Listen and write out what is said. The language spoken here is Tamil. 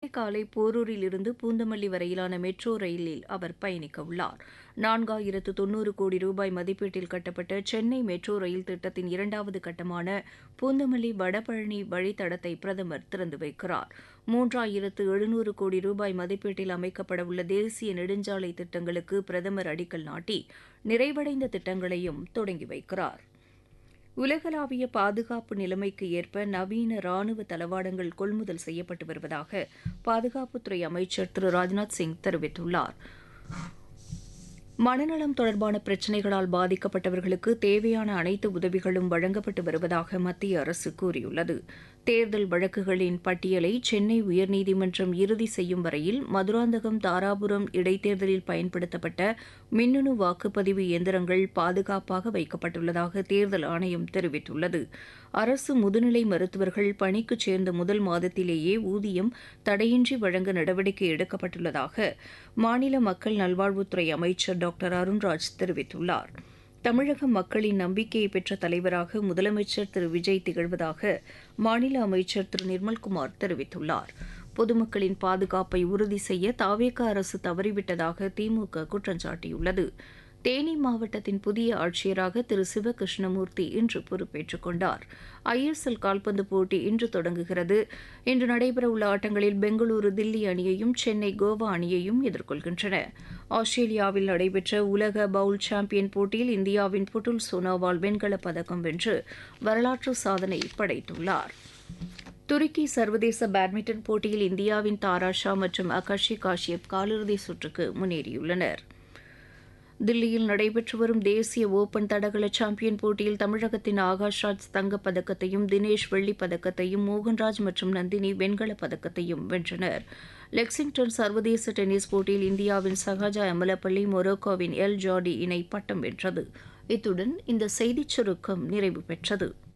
காலை போரூரில் இருந்து பூந்தமல்லி வரையிலான மெட்ரோ ரயிலில் அவர் பயணிக்க உள்ளார் நான்காயிரத்து தொன்னூறு கோடி ரூபாய் மதிப்பீட்டில் கட்டப்பட்ட சென்னை மெட்ரோ ரயில் திட்டத்தின் இரண்டாவது கட்டமான பூந்தமல்லி வடபழனி வழித்தடத்தை பிரதமர் திறந்து வைக்கிறார் மூன்றாயிரத்து எழுநூறு கோடி ரூபாய் மதிப்பீட்டில் அமைக்கப்படவுள்ள தேசிய நெடுஞ்சாலை திட்டங்களுக்கு பிரதமர் அடிக்கல் நாட்டி நிறைவடைந்த திட்டங்களையும் தொடங்கி வைக்கிறார் உலகளாவிய பாதுகாப்பு நிலைமைக்கு ஏற்ப நவீன ராணுவ தளவாடங்கள் கொள்முதல் செய்யப்பட்டு வருவதாக பாதுகாப்புத்துறை அமைச்சர் திரு ராஜ்நாத் சிங் தெரிவித்துள்ளார் மனநலம் தொடர்பான பிரச்சினைகளால் பாதிக்கப்பட்டவர்களுக்கு தேவையான அனைத்து உதவிகளும் வழங்கப்பட்டு வருவதாக மத்திய அரசு கூறியுள்ளது தேர்தல் வழக்குகளின் பட்டியலை சென்னை உயர்நீதிமன்றம் இறுதி செய்யும் வரையில் மதுராந்தகம் தாராபுரம் இடைத்தேர்தலில் பயன்படுத்தப்பட்ட மின்னணு வாக்குப்பதிவு இயந்திரங்கள் பாதுகாப்பாக வைக்கப்பட்டுள்ளதாக தேர்தல் ஆணையம் தெரிவித்துள்ளது அரசு முதுநிலை மருத்துவர்கள் பணிக்கு சேர்ந்த முதல் மாதத்திலேயே ஊதியம் தடையின்றி வழங்க நடவடிக்கை எடுக்கப்பட்டுள்ளதாக மாநில மக்கள் நல்வாழ்வுத்துறை அமைச்சர் டாக்டர் அருண்ராஜ் தெரிவித்துள்ளார் தமிழக மக்களின் நம்பிக்கையை பெற்ற தலைவராக முதலமைச்சர் திரு விஜய் திகழ்வதாக மாநில அமைச்சர் திரு நிர்மல்குமார் தெரிவித்துள்ளார் பொதுமக்களின் பாதுகாப்பை உறுதி செய்ய தாவேக அரசு தவறிவிட்டதாக திமுக குற்றம் சாட்டியுள்ளது தேனி மாவட்டத்தின் புதிய ஆட்சியராக திரு சிவகிருஷ்ணமூர்த்தி இன்று பொறுப்பேற்றுக் கொண்டார் ஐஎஸ்எல் கால்பந்து போட்டி இன்று தொடங்குகிறது இன்று நடைபெறவுள்ள ஆட்டங்களில் பெங்களூரு தில்லி அணியையும் சென்னை கோவா அணியையும் எதிர்கொள்கின்றன ஆஸ்திரேலியாவில் நடைபெற்ற உலக பவுல் சாம்பியன் போட்டியில் இந்தியாவின் புட்டுல் சோனோவால் வெண்கலப் பதக்கம் வென்று வரலாற்று சாதனை படைத்துள்ளார் துருக்கி சர்வதேச பேட்மிண்டன் போட்டியில் இந்தியாவின் தாராஷா மற்றும் அகாஷி காஷ்யப் காலிறுதி சுற்றுக்கு முன்னேறியுள்ளனா் தில்லியில் நடைபெற்று வரும் தேசிய ஓபன் தடகள சாம்பியன் போட்டியில் தமிழகத்தின் ஆகாஷ்ராஜ் தங்கப் பதக்கத்தையும் தினேஷ் வெள்ளிப் பதக்கத்தையும் மோகன்ராஜ் மற்றும் நந்தினி வெண்கலப் பதக்கத்தையும் வென்றனர் லெக்சிங்டன் சர்வதேச டென்னிஸ் போட்டியில் இந்தியாவின் சஹாஜா எமலப்பள்ளி மொரோக்கோவின் எல் ஜாடி இணை பட்டம் வென்றது இத்துடன் இந்த செய்திச் சுருக்கம் நிறைவு பெற்றது